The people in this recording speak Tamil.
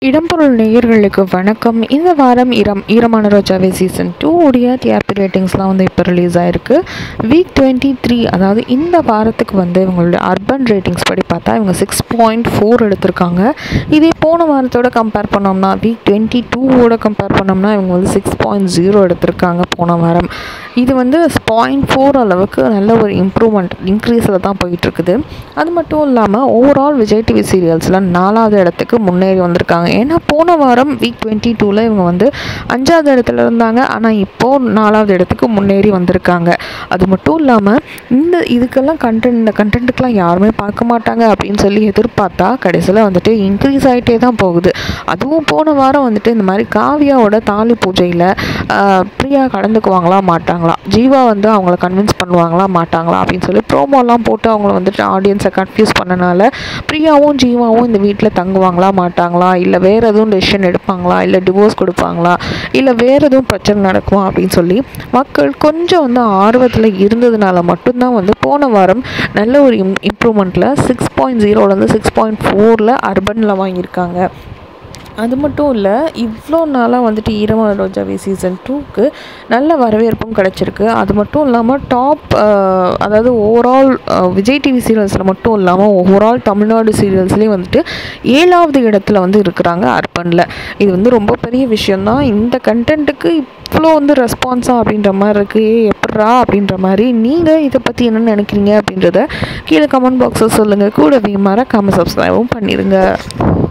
இடம்பொருள் நேயர்களுக்கு வணக்கம் இந்த வாரம் ஈரம் ஈரமான ரோஜாவே சீசன் டூ உடைய டிஆர்பி ரேட்டிங்ஸ்லாம் வந்து இப்போ ரிலீஸ் ஆயிருக்கு வீக் டுவெண்ட்டி த்ரீ அதாவது இந்த வாரத்துக்கு வந்து இவங்களுடைய அர்பன் ரேட்டிங்ஸ் படி பார்த்தா இவங்க சிக்ஸ் பாயிண்ட் ஃபோர் எடுத்திருக்காங்க இதே போன வாரத்தோட கம்பேர் பண்ணோம்னா வீக் டுவெண்ட்டி டூவோட கம்பேர் பண்ணோம்னா இவங்க வந்து சிக்ஸ் பாயிண்ட் ஜீரோ எடுத்திருக்காங்க போன வாரம் இது வந்து பாயிண்ட் ஃபோர் அளவுக்கு நல்ல ஒரு இம்ப்ரூவ்மெண்ட் இன்க்ரீஸில் தான் போயிட்டுருக்குது அது மட்டும் இல்லாமல் ஓவரால் விஜய் டிவி சீரியல்ஸில் நாலாவது இடத்துக்கு முன்னேறி வந்திருக்காங்க ஏன்னா போன வாரம் வீக் டுவெண்ட்டி டூவில் இவங்க வந்து அஞ்சாவது இடத்துல இருந்தாங்க ஆனால் இப்போது நாலாவது இடத்துக்கு முன்னேறி வந்திருக்காங்க அது மட்டும் இல்லாமல் இந்த இதுக்கெல்லாம் கண்டென்ட் இந்த கண்டென்ட்டுக்கெலாம் யாருமே பார்க்க மாட்டாங்க அப்படின்னு சொல்லி எதிர்பார்த்தா கடைசியில் வந்துட்டு இன்க்ரீஸ் ஆகிட்டே தான் போகுது அதுவும் போன வாரம் வந்துட்டு இந்த மாதிரி காவியாவோட தாலி பூஜையில் பிரியா கலந்துக்குவாங்களா மாட்டாங்களா ஜீவா வந்து அவங்கள கன்வின்ஸ் பண்ணுவாங்களா மாட்டாங்களா அப்படின்னு சொல்லி ப்ரோமோலாம் போட்டு அவங்கள வந்துட்டு ஆடியன்ஸை கன்ஃபியூஸ் பண்ணனால பிரியாவும் ஜீவாவும் இந்த வீட்டில் தங்குவாங்களா மாட்டாங்களா இல்லை வேறு எதுவும் டெசிஷன் எடுப்பாங்களா இல்லை டிவோர்ஸ் கொடுப்பாங்களா இல்லை வேறு எதுவும் பிரச்சனை நடக்குமா அப்படின்னு சொல்லி மக்கள் கொஞ்சம் வந்து ஆர்வத்தில் இருந்ததுனால மட்டும்தான் வந்து போன வாரம் நல்ல ஒரு இம் இம்ப்ரூவ்மெண்ட்டில் சிக்ஸ் பாயிண்ட் ஜீரோலேருந்து சிக்ஸ் பாயிண்ட் ஃபோரில் அர்பனில் வாங்கியிருக்காங்க அது மட்டும் இல்லை இவ்வளோ நாளாக வந்துட்டு ஈரமான ரோஜாவே சீசன் டூக்கு நல்ல வரவேற்பும் கிடச்சிருக்கு அது மட்டும் இல்லாமல் டாப் அதாவது ஓவரால் விஜய் டிவி சீரியல்ஸில் மட்டும் இல்லாமல் ஓவரால் தமிழ்நாடு சீரியல்ஸ்லேயும் வந்துட்டு ஏழாவது இடத்துல வந்து இருக்கிறாங்க அர்பனில் இது வந்து ரொம்ப பெரிய விஷயந்தான் இந்த கண்டென்ட்டுக்கு இவ்வளோ வந்து ரெஸ்பான்ஸாக அப்படின்ற மாதிரி இருக்குது ஏ எப்பட்றா அப்படின்ற மாதிரி நீங்கள் இதை பற்றி என்ன நினைக்கிறீங்க அப்படின்றத கீழே கமெண்ட் பாக்ஸில் சொல்லுங்கள் கூடவே மறக்காமல் சப்ஸ்கிரைபும் பண்ணிடுங்க